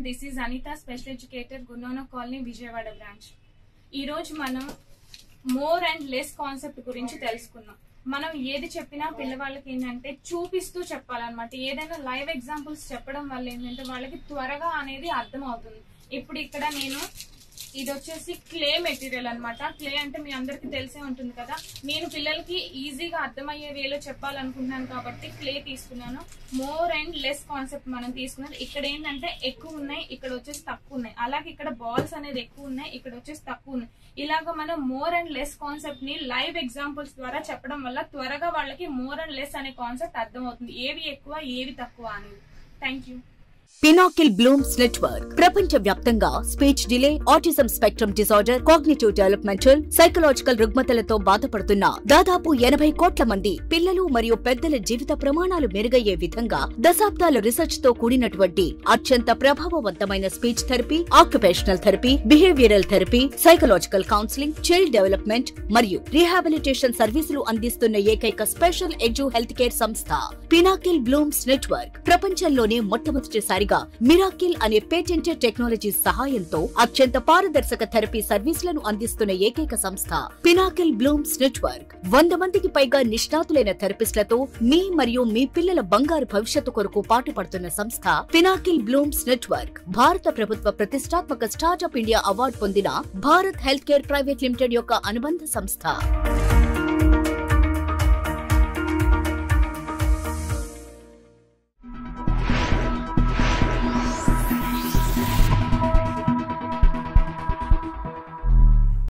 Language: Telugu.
this is Anitha special educator గున్నోన కాలనీ విజయవాడ బ్రాంచ్ ఈ రోజు మనం మోర్ అండ్ లెస్ కాన్సెప్ట్ గురించి తెలుసుకుందాం మనం ఏది చెప్పినా పిల్లవాళ్ళకి ఏంటంటే చూపిస్తూ చెప్పాలన్నమాట ఏదైనా లైవ్ ఎగ్జాంపుల్స్ చెప్పడం వల్ల ఏంటంటే వాళ్ళకి త్వరగా అనేది అర్థం అవుతుంది ఇప్పుడు ఇక్కడ నేను ఇది వచ్చేసి క్లే మెటీరియల్ అన్నమాట క్లే అంటే మీ అందరికి తెలిసే ఉంటుంది కదా నేను పిల్లలకి ఈజీగా అర్థమయ్యే వేలో చెప్పాలనుకుంటున్నాను కాబట్టి క్లే తీసుకున్నాను మోర్ అండ్ లెస్ కాన్సెప్ట్ మనం తీసుకున్నాను ఇక్కడ ఏంటంటే ఎక్కువ ఉన్నాయి ఇక్కడ వచ్చేసి తక్కువ ఉన్నాయి అలాగే ఇక్కడ బాల్స్ అనేది ఎక్కువ ఉన్నాయి ఇక్కడ వచ్చేసి తక్కువ ఉన్నాయి ఇలాగ మనం మోర్ అండ్ లెస్ కాన్సెప్ట్ ని లైవ్ ఎగ్జాంపుల్స్ ద్వారా చెప్పడం వల్ల త్వరగా వాళ్ళకి మోర్ అండ్ లెస్ అనే కాన్సెప్ట్ అర్థమవుతుంది ఏవి ఎక్కువ ఏవి తక్కువ అనేది thank you Pinnacle Blooms Network ప్రపంచ వ్యాప్తంగా speech delay autism spectrum disorder cognitive developmental psychological రుగ్మతలతో బాధపడుతున్న దాదాపు ఎనభై కోట్ల మంది పిల్లలు మరియు పెద్దల జీవిత ప్రమాణాలు మెరుగయ్యే విధంగా దశాబ్దాల రీసెర్చ్ తో కూడినటువంటి అత్యంత ప్రభావవంతమైన speech therapy occupational therapy behavioural therapy psychological counselling child development మరియు రీహాబిలిటేషన్ సర్వీసులు అందిస్తున్న ఏకైక స్పెషల్ ఎడ్యు హెల్త్ కేర్ సంస్థ పినాకిల్ బ్లూమ్స్ నెట్వర్క్ ప్రపంచంలోనే మొట్టమొదటిసారిగా మిరాకిల్ అనే పేటెంటెడ్ టెక్నాలజీ సహాయంతో అత్యంత పారదర్శక థెరపీ సర్వీసులను అందిస్తున్న ఏకైక సంస్థ పినాకిల్ బ్లూమ్స్ నెట్వర్క్ వంద మందికి పైగా నిష్ణాతులైన థెరపిస్టులతో మీ మరియు మీ పిల్లల బంగారు భవిష్యత్తు కొరకు పాటుపడుతున్న సంస్థ పినాకిల్ బ్లూమ్స్ నెట్వర్క్ భారత ప్రభుత్వ ప్రతిష్టాత్మక స్టార్టప్ ఇండియా అవార్డు పొందిన Bharat health care private limited యొక్క అనుబంధ సంస్థ